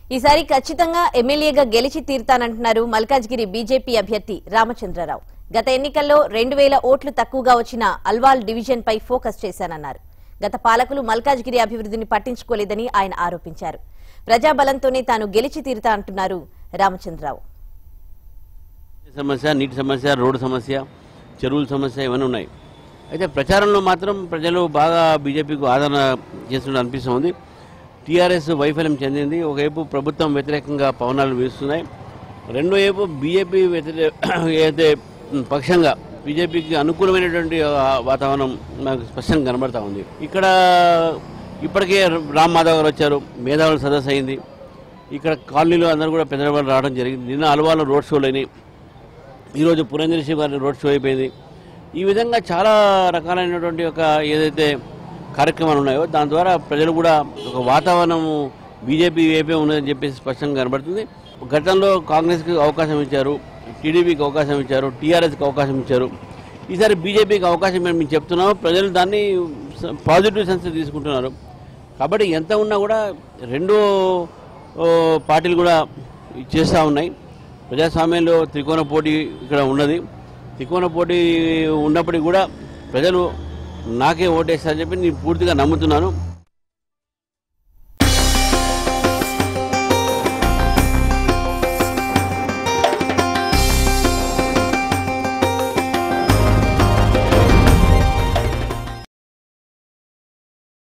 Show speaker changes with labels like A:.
A: ఈసారి ఖచ్చితంగా ఎమ్మెల్యేగా గెలిచి తీరుతానంటున్నారు మల్కాజ్గిరి బీజేపీ అభ్యర్థి రామచంద్రరావు గత ఎన్నికల్లో రెండు వేల ఓట్లు తక్కువగా వచ్చిన అల్వాల్ డివిజన్ పై ఫోకస్ చేశానన్నారు గత పాలకులు మల్కాజ్గిరి అభివృద్ధిని పట్టించుకోలేదని ఆయన ఆరోపించారు ప్రజాబలంతోనే తాను గెలిచి తీరుతా అంటున్నారు రామచంద్రరావు
B: సమస్య నీటి సమస్య రోడ్డు సమస్య చెరువుల సమస్య ఇవన్నీ ఉన్నాయి అయితే ప్రచారంలో మాత్రం ప్రజలు బాగా బీజేపీకి ఆదరణ చేస్తున్నట్టు అనిపిస్తుంది టీఆర్ఎస్ వైఫల్యం చెందింది ఒకవైపు ప్రభుత్వం వ్యతిరేకంగా పవనాలు వీస్తున్నాయి రెండో వైపు బీజేపీ వ్యతిరే ఏదైతే పక్షంగా బీజేపీకి అనుకూలమైనటువంటి ఆ, వాతావరణం నాకు స్పష్టంగా కనబడతా ఉంది ఇక్కడ ఇప్పటికే రామ్ మాధవ్ గారు వచ్చారు మేధావుల సదస్సు అయింది ఇక్కడ కాలనీలో అందరూ కూడా పెద్దవాళ్ళు రావడం జరిగింది నిన్న అలవాలో రోడ్ షోలు అయినాయి ఈరోజు పురంధర్ శివ్ గారి రోడ్ షో అయిపోయింది ఈ విధంగా చాలా రకాలైనటువంటి ఒక ఏదైతే కార్యక్రమాలు ఉన్నాయో దాని ద్వారా ప్రజలు కూడా ఒక వాతావరణం బీజేపీ వైపే ఉన్నదని చెప్పేసి స్పష్టంగా కనబడుతుంది గతంలో కాంగ్రెస్కి అవకాశం ఇచ్చారు టీడీపీకి అవకాశం ఇచ్చారు టీఆర్ఎస్కి అవకాశం ఇచ్చారు ఈసారి బీజేపీకి అవకాశం మేము చెప్తున్నాము ప్రజలు దాన్ని స- పాజిటివ్ సెన్స్ తీసుకుంటున్నారు కాబట్టి ఎంత ఉన్నా కూడా రెండో ఓ, పార్టీలు కూడా చేస్తూ ఉన్నాయి ప్రజాస్వామ్యంలో త్రికోణ పోటీ ఇక్కడ ఉన్నది త్రికోణ పోటీ ఉన్నప్పటికీ కూడా ప్రజలు నాకే ఓటేస్తారని చెప్పి నేను పూర్తిగా నమ్ముతున్నాను